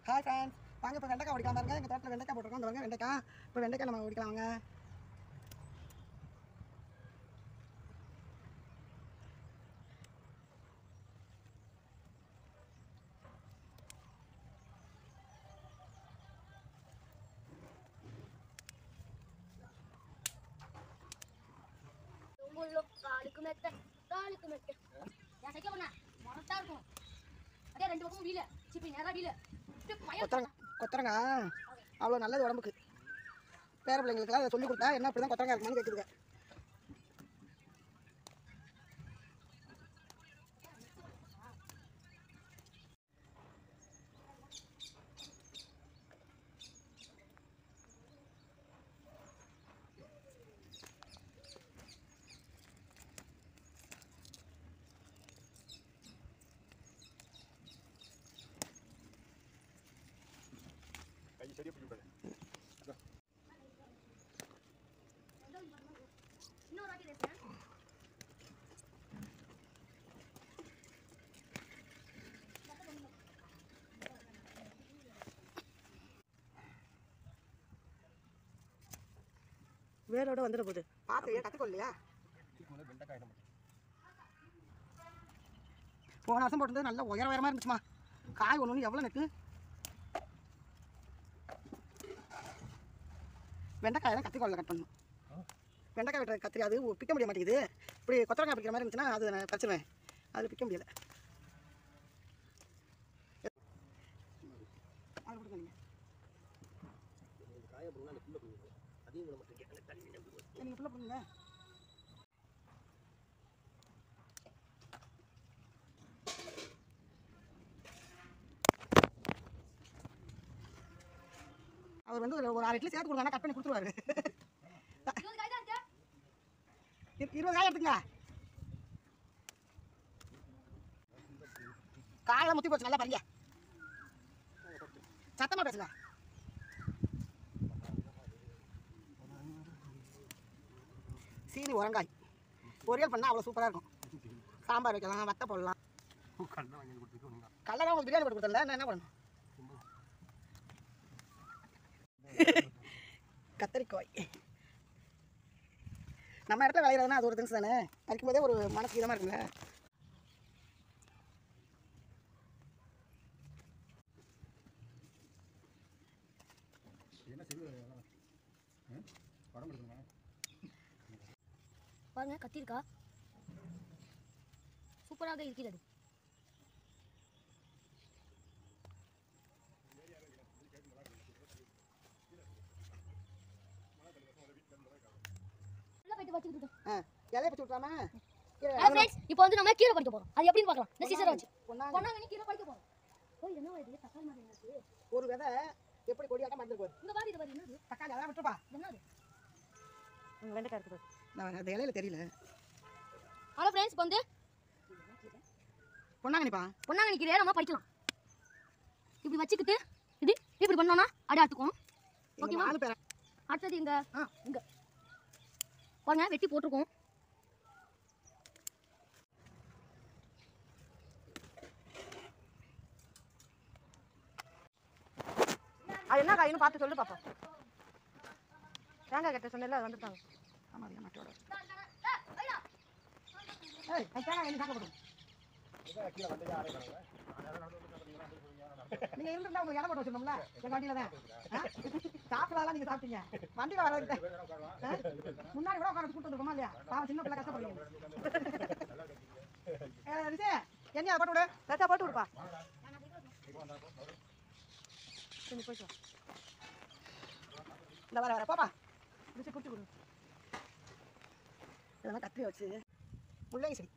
Hi friends வாங்க இப்போ வெண்டைக்காய் ஒடிக்கலாம் பாருங்க எங்கள் தோட்டத்தில் வெண்டைக்காய் போட்டிருக்கோம் அந்த வாங்க வெண்டைக்காய் இப்போ வெண்டைக்காய் நம்ம ஒடிக்கலாம் வாங்க உங்களும் காலுக்கு மெத்த காலுக்கு மெத்த என் சைக்கிள் பண்ண மொரட்டா இருக்கும் அப்படியே ரெண்டு பக்கமும் வீல சிப்பி நேரா வீல கொத்தரங்க கொத்தரங்க அவ்வளோ நல்லது உடம்புக்கு பேர பிள்ளைங்களுக்குலாம் அதை சொல்லி கொடுத்தா என்ன அப்படி தான் கொத்தரங்க இருக்குமான்னு கேட்குதுங்க இன்னொரு வாட்டி பேசுறேன் வேரோட வந்துட போகுது பார்த்து ஏன் கற்றுக்கொள்ளையா போன வருஷம் போட்டது நல்ல உயர உயரமாக இருந்துச்சுமா காய் ஒன்று ஒன்று எவ்வளோ நெக்கு வெண்டைக்காய் தான் கத்திரிக்கோளில் கட் பண்ணணும் வெண்டைக்காய் வெட்டுற கத்திரி அது பிக்க முடிய மாட்டேங்குது இப்படி கொத்தரங்காய் பிடிக்கிற மாதிரி இருந்துச்சுன்னா அது நான் பறிச்சிருவேன் அதில் பிக்க முடியல அதில் கொடுங்க நீங்கள் நீங்கள் ஃபுல்லாக பண்ணுங்க அவர் வந்து ஒரு ஒரு அரை இட்லி சேர்த்து கொடுங்க கட் பண்ணி கொடுத்துருவாரு இருபது காய் தான் இருக்கு இரு- இருபது காய் எடுத்துங்க காயெல்லாம் முத்தி போச்சு நல்லா பாருங்க சத்தமா பேசுங்க சீனி உரங்காய் பொரியல் பண்ணால் அவ்வளோ சூப்பராக இருக்கும் சாம்பார் வைக்கலாம் வத்த போடலாம் கடலை உங்களுக்கு பிரியாணி போட்டு கொடுத்தல நான் என்ன பண்ணணும் கத்தரிக்காய் நம்ம இடத்துல விளையிறதுனா அது ஒரு திங்ஸ் தானே பறிக்கும் போதே ஒரு மனசு இதமாக இருக்குங்க பாருங்க கத்தி இருக்கா சூப்பராக இருக்கிறது உள்ள போயிட்டு வச்சுக்கிட்டு இருக்கேன். ஆ இலைய பற்றி விட்றாம Hello friends, இப்போ வந்து நம்ம கீரை பறிக்க போறோம் அது எப்படின்னு பார்க்கலாம் இந்த சீசரை வச்சு பொன்னாங்க பொன்னாங்கண்ணி கீரை பறிக்க போறோம் ஓ இது என்ன இது தக்காளி மாதிரி இருக்கு ஒரு விதை எப்படி கொடியாட்டம் மறந்துட்டு போகுது இங்க பாரு இது பாரு என்னது தக்காளி அதான் விட்டுப்பா இது என்னது வெண்டைக்காய் இருக்குது நான் அந்த இலையில தெரியல ஹலோ ஃப்ரெண்ட்ஸ் இப்போ வந்து பொன்னாங்கனிப்பா பொன்னாங்கண்ணி கீரையை நம்ம பறிக்கலாம் இப்படி வச்சுக்கிட்டு இது இப்படி பண்ணோம்னா அடி ஆட்டுக்கும் எங்க ஓகேவா? நாலு பேர் அடுத்தது இங்க ஆ இங்க பாருங்க வெட்டி போட்டிருக்கோம் அது என்ன காயின்னு பார்த்து சொல்லு பாப்பா தேங்காய் கட்ட சொன்னல வந்துட்டாங்க ஆமா அது மட்டோட ஏய் அது தேங்காய் என்ன சாக்க போடும் நீங்க இருந்திருந்தா உங்களுக்கு இடம் போட்டு வச்சிருந்தோம்ல எங்க வண்டியில தான் சாப்பிடலாம் நீங்க சாப்பிட்டீங்க வண்டியில வர முன்னாடி கூட உட்கார கூட்டு வந்துருக்கோமா இல்லையா பாவம் சின்ன பிள்ளை கஷ்டப்படுறீங்க ஏ, ரிஷி, எண்ணெய் அதை போட்டு விடு லேசா போட்டு விடுப்பா சரி போயிட்டு வா இந்த வர வர பாப்பா ரிஷி பிடிச்சி கொடு இதெல்லாம் கத்திரி வச்சு முள்ளங்கி செடி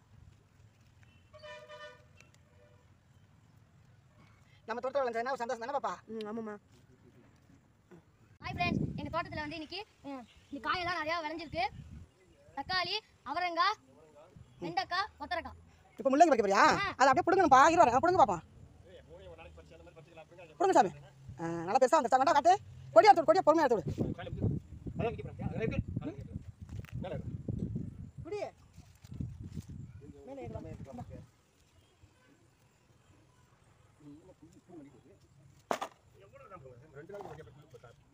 நம்ம தோட்டத்தில் விளைஞ்சதுன்னா ஒரு சந்தோஷம் தானே பாப்பா ம் ஆமாம்மா ஹாய் ஃப்ரெண்ட்ஸ் எங்கள் தோட்டத்தில் வந்து இன்னைக்கு ம், இந்த காயெல்லாம் நிறையா விளைஞ்சிருக்கு தக்காளி அவரங்காய் வெண்டைக்காய் கொத்தரக்காய் இப்போ முள்ளங்கி வைக்க போறியா ஆ. அதை அப்படியே பிடுங்கணும்ப்பா இரு வரேன் பிடுங்க பாப்பா பிடுங்க சாமி ஆ, நல்லா பெருசாக வந்துச்சா வேண்டாம் காட்டு கொடி எடுத்து விடு, கொடியை பொறுமையாக எடுத்து விடு. குடி மேலே ஏறுடா. இந்தா. எவ்வளோ தான் போகுது? ரெண்டு நாள் கொஞ்சம்